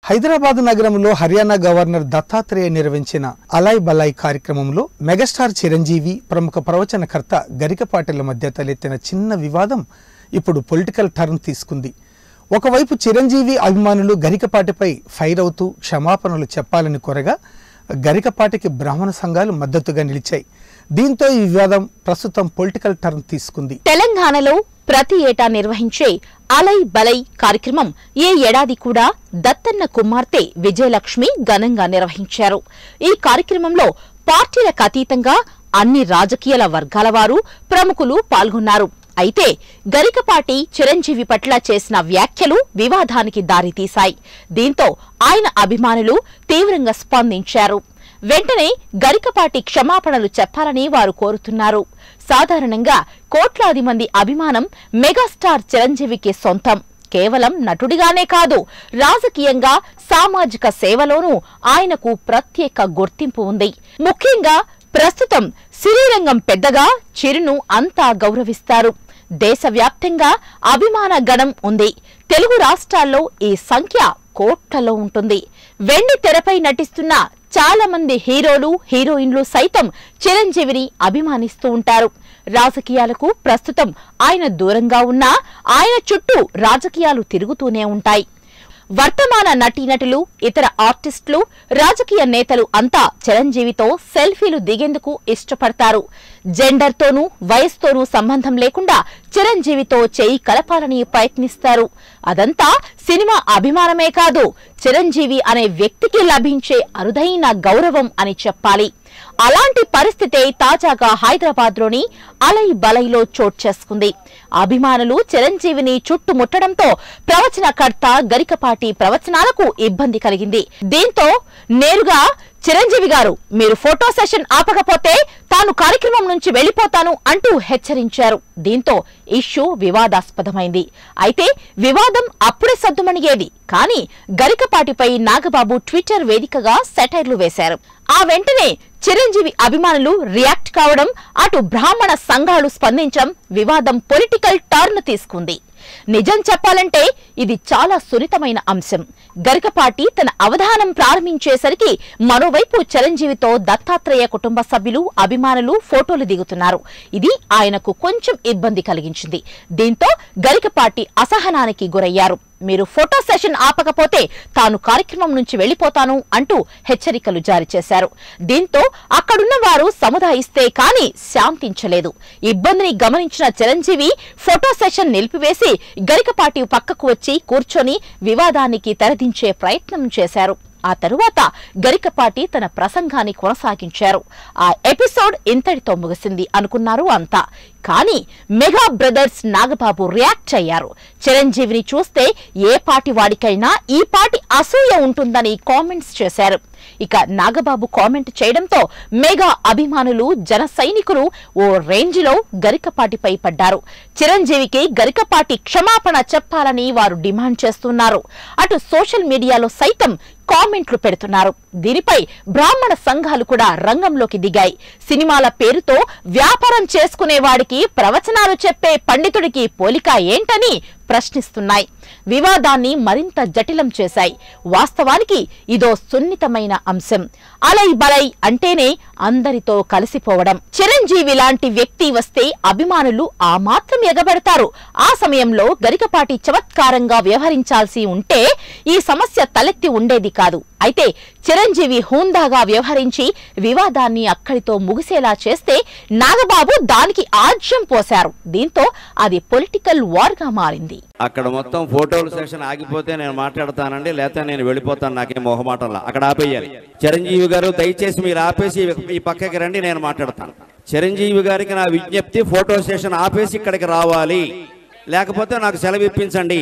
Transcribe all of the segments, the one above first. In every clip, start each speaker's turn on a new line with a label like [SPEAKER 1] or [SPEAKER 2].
[SPEAKER 1] హైదరాబాద్ నగరంలో హర్యానా గవర్నర్ దత్తాత్రేయ నిర్వహించిన అలాయ్ బలాయ్ కార్యక్రమంలో మెగాస్టార్ చిరంజీవి ప్రముఖ ప్రవచనకర్త గరికపాటిల మధ్య తలెత్తిన చిన్న వివాదం ఇప్పుడు పొలిటికల్ టర్న్ తీసుకుంది ఒకవైపు చిరంజీవి అభిమానులు గరికపాటిపై ఫైర్ అవుతూ క్షమాపణలు చెప్పాలని కోరగా గరికపాటికి బ్రాహ్మణ సంఘాలు మద్దతుగా నిలిచాయి దీంతో ఈ వివాదం ప్రస్తుతం పొలిటికల్ టర్న్ తీసుకుంది
[SPEAKER 2] తెలంగాణలో ప్రతి ఏటా నిర్వహించే అలై బలై కార్యక్రమం ఏ ఏడాది కూడా దత్తన్న కుమార్తె విజయలక్ష్మి ఘనంగా నిర్వహించారు ఈ కార్యక్రమంలో పార్టీలకు అతీతంగా అన్ని రాజకీయాల వర్గాల వారు ప్రముఖులు పాల్గొన్నారు అయితే గరికపాటి చిరంజీవి పట్ల చేసిన వ్యాఖ్యలు వివాదానికి దారితీశాయి దీంతో ఆయన అభిమానులు తీవ్రంగా స్పందించారు వెంటనే గరికపాటి క్షమాపణలు చెప్పాలని వారు కోరుతున్నారు సాధారణంగా కోట్లాది మంది అభిమానం మెగాస్టార్ చిరంజీవికి సొంతం కేవలం నటుడిగానే కాదు రాజకీయంగా సామాజిక సేవలోనూ ఆయనకు ప్రత్యేక గుర్తింపు ఉంది ముఖ్యంగా ప్రస్తుతం సినీరంగం పెద్దగా చిరును అంతా గౌరవిస్తారు దేశవ్యాప్తంగా అభిమాన గణం ఉంది తెలుగు రాష్ట్రాల్లో ఈ సంఖ్య కోట్లలో ఉంటుంది వెండి తెరపై నటిస్తున్న చాలా మంది హీరోలు హీరోయిన్లు సైతం చిరంజీవిని అభిమానిస్తూ ఉంటారు రాజకీయాలకు ప్రస్తుతం ఆయన దూరంగా ఉన్నా ఆయన చుట్టూ రాజకీయాలు తిరుగుతూనే ఉంటాయి వర్తమాన నటీనటులు ఇతర ఆర్టిస్టులు రాజకీయ నేతలు అంతా చిరంజీవితో సెల్ఫీలు దిగేందుకు ఇష్టపడతారు జెండర్తోనూ వయసుతోనూ సంబంధం లేకుండా చిరంజీవితో చేయి కలపాలని ప్రయత్నిస్తారు అదంతా సినిమా అభిమానమే కాదు చిరంజీవి అనే వ్యక్తికి లభించే అరుదైన గౌరవం అని చెప్పాలి అలాంటి పరిస్థితే తాజాగా హైదరాబాద్లోని అలై బలైలో చోటు చేసుకుంది అభిమానులు చిరంజీవిని చుట్టుముట్టడంతో ప్రవచనకర్త గరికపాటి ప్రవచనాలకు ఇబ్బంది కలిగింది దీంతో నేరుగా చిరంజీవి గారు మీరు ఫోటో సెషన్ ఆపకపోతే తాను కార్యక్రమం నుంచి వెళ్లిపోతాను అంటూ హెచ్చరించారు దీంతో ఇష్యూ వివాదాస్పదమైంది అయితే వివాదం అప్పుడే సద్దుమణిగేది కానీ గరికపాటిపై నాగబాబు ట్విట్టర్ వేదికగా సెటైర్లు వేశారు ఆ వెంటనే చిరంజీవి అభిమానులు రియాక్ట్ కావడం అటు బ్రాహ్మణ సంఘాలు స్పందించడం వివాదం పొలిటికల్ టర్న్ తీసుకుంది నిజం చెప్పాలంటే ఇది చాలా సున్నితమైన అంశం గరికపాటి తన అవధానం ప్రారంభించేసరికి మరోవైపు చిరంజీవితో దత్తాత్రేయ కుటుంబ సభ్యులు అభిమానులు ఫోటోలు దిగుతున్నారు ఇది ఆయనకు కొంచెం ఇబ్బంది కలిగించింది దీంతో గరికపాటి అసహనానికి గురయ్యారు మీరు ఫోటో సెషన్ ఆపకపోతే తాను కార్యక్రమం నుంచి వెళ్లిపోతాను అంటూ హెచ్చరికలు జారీ చేశారు దీంతో అక్కడున్న వారు సముదాయిస్తే కాని శాంతించలేదు ఇబ్బందిని గమనించిన చిరంజీవి ఫోటో సెషన్ నిలిపివేసి గరికపాటి పక్కకు వచ్చి కూర్చొని వివాదానికి తెరదించే ప్రయత్నం చేశారు ఆ తరువాత గరికపాటి తన ప్రసంగాన్ని కొనసాగించారు ఆ ఎపిసోడ్ ఇంతటితో ముగిసింది అనుకున్నారు అంతా కానీ మెగా బ్రదర్స్ నాగబాబు రియాక్ట్ అయ్యారు చిరంజీవిని చూస్తే ఏ పాటి వాడికైనా ఈ పాటి అసూయ ఉంటుందని కామెంట్స్ చేశారు ఇక నాగబాబు కామెంట్ చేయడంతో మెగా అభిమానులు జన సైనికులు ఓ రేంజ్ లో గరికపాటిపై పడ్డారు చిరంజీవికి గరికపాటి క్షమాపణ చెప్పాలని వారు డిమాండ్ చేస్తున్నారు అటు సోషల్ మీడియాలో సైతం కామెంట్లు పెడుతున్నారు దీనిపై బ్రాహ్మణ సంఘాలు కూడా రంగంలోకి దిగాయి సినిమాల పేరుతో వ్యాపారం చేసుకునే వాడికి ప్రవచనాలు చెప్పే పండితుడికి పోలిక ఏంటని ప్రశ్నిస్తున్నాయి వివాదాన్ని మరింత జటిలం చేశాయి వాస్తవానికి ఇదో సున్నితమైన అంశం అలై బలై అంటేనే అందరితో కలిసిపోవడం చిరంజీవి లాంటి వ్యక్తి వస్తే అభిమానులు ఆ మాత్రం ఎగబడతారు ఆ సమయంలో గరికపాటి చమత్కారంగా వ్యవహరించాల్సి ఉంటే ఈ సమస్య తలెత్తి ఉండేది కాదు అయితే చిరంజీవి హూందాగా వ్యవహరించి వివాదాన్ని అక్కడితో ముగిసేలా చేస్తే నాగబాబు దానికి ఆజ్యం పోశారు దీంతో అది పొలిటికల్ వార్ గా మారింది
[SPEAKER 3] అక్కడ మొత్తం ఫోటోల సెషన్ ఆగిపోతే నేను మాట్లాడతానండి లేకపోతే నేను వెళ్ళిపోతాను నాకేం మొహమాటంలా అక్కడ ఆపేయాలి చిరంజీవి గారు దయచేసి మీరు ఆపేసి ఈ పక్కకి రండి నేను మాట్లాడతాను చిరంజీవి గారికి నా విజ్ఞప్తి ఫోటో సెషన్ ఆపేసి ఇక్కడికి రావాలి లేకపోతే నాకు సెలవు ఇప్పించండి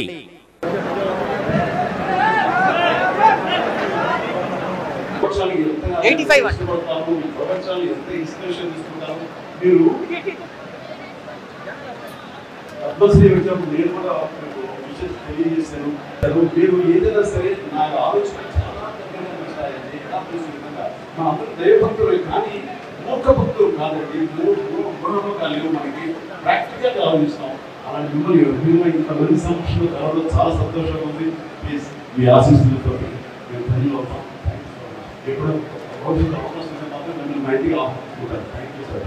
[SPEAKER 4] ప్రపంచానికి ఎంతగా ఇష్టపడతాము, ఈ ప్రపంచాన్ని ఎంత ఇన్స్పిరేషన్ తీసుకుంటాము మీరు పద్మశ్రీ వచ్చినప్పుడు నేను కూడా మీకు విషయం తెలియజేశాను అసలు మీరు ఏదైనా సరే నా ఆలోచన చాలా దగ్గరగా అనిపిస్తాయండి ఎలా తెలిసిన విధంగా మన అందరూ దైవభక్తులు కానీ మూర్ఖ భక్తులు కాదండి మూఢనమ్మకాలు లేవు మనకి ప్రాక్టికల్గా ఆలోచిస్తాం అలాంటి మిమ్మల్ని మిమ్మల్ని ఇంతమంది సమక్షంలో కలవడం చాలా సంతోషంగా ఉంది ప్లీజ్ మీ ఆశీస్సులతో welcome thank you so much ఎప్పుడు భవిష్యత్తు అవకాశం ఉంటే మాత్రం మిమ్మల్ని మా ఇంటికి ఆహ్వానించుకుంటారు థ్యాంక్ యూ సార్